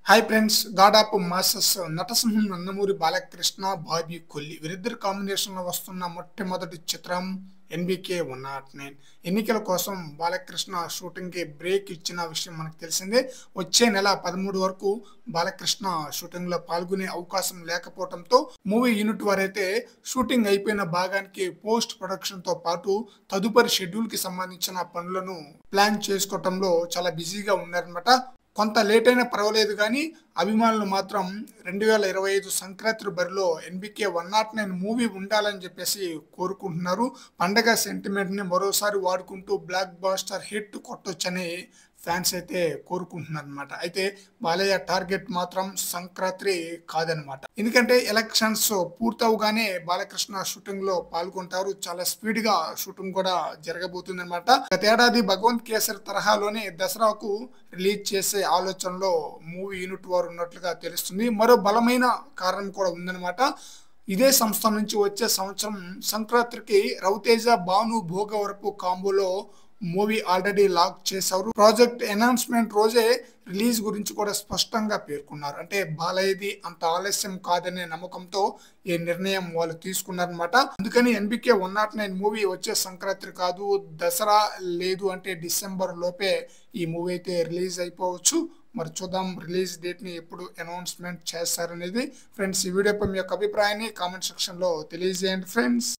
hi friends God of masses నటసింహం నందమూరి బాలకృష్ణ బాబీ కొల్లి వీరిద్దరు combination లో వస్తున్న మొట్టమొదటి చిత్రం ఎన్బికే వన్ నాట్ నైన్ ఎన్నికల కోసం బాలకృష్ణ షూటింగ్ కి బ్రేక్ ఇచ్చిన విషయం మనకు తెలిసిందే వచ్చే నెల పదమూడు వరకు బాలకృష్ణ షూటింగ్ లో పాల్గొనే అవకాశం లేకపోవడంతో మూవీ యూనిట్ వారైతే షూటింగ్ అయిపోయిన భాగానికి పోస్ట్ ప్రొడక్షన్ తో పాటు తదుపరి షెడ్యూల్ కి సంబంధించిన పనులను ప్లాన్ చేసుకోవటంలో చాలా బిజీగా ఉన్నారనమాట కొంత లేట్ అయినా పర్వాలేదు కానీ అభిమానులు మాత్రం రెండు వేల ఇరవై ఐదు సంక్రాంతి బరిలో NBK one nought nine movie ఉండాలని చెప్పేసి కోరుకుంటున్నారు పండగ సెంటిమెంట్ ని మరోసారి వాడుకుంటూ బ్లాక్ బాస్టర్ హిట్ కొట్టొచ్చని ఫ్యాన్స్ అయితే కోరుకుంటున్నారు అనమాట అయితే బాలయ్య టార్గెట్ మాత్రం సంక్రాంతి కాదనమాట ఎందుకంటే ఎలక్షన్స్ పూర్తవగానే బాలకృష్ణ షూటింగ్ లో పాల్గొంటారు చాలా స్పీడ్ గా షూటింగ్ కూడా జరగబోతుంది అనమాట గతేడాది భగవంత్ కేసరి తరహాలోనే దసరాకు రిలీజ్ చేసే ఆలోచనలో మూవీ యూనిట్ వారు ఉన్నట్లుగా తెలుస్తుంది మరో బలమైన కారణం కూడా ఉందన్నమాట ఇదే సంస్థ నుంచి వచ్చే సంవత్సరం సంక్రాంతికి రవితేజ భాను భోగవరపు కాంబోలో మూవీ ఆల్రెడీ లాక్ చేశారు ప్రాజెక్ట్ అనౌన్స్మెంట్ రోజే రిలీజ్ గురించి కూడా స్పష్టంగా పేర్కొన్నారు అంటే బాలయ్యది అంత ఆలస్యం కాదనే నమ్మకంతో ఈ నిర్ణయం వాళ్ళు తీసుకున్నారనమాట అందుకని NBK one nought nine movie వచ్చే సంక్రాంతి కాదు దసరా లేదు అంటే డిసెంబర్ లోపే ఈ మూవీ అయితే రిలీజ్ అయిపోవచ్చు మరి చూద్దాం రిలీజ్ డేట్ ని ఎప్పుడు అనౌన్స్మెంట్ చేస్తారనేది ఫ్రెండ్స్ ఈ వీడియోపై మీ యొక్క అభిప్రాయాన్ని కామెంట్ సెక్షన్ లో తెలియజేయండి ఫ్రెండ్స్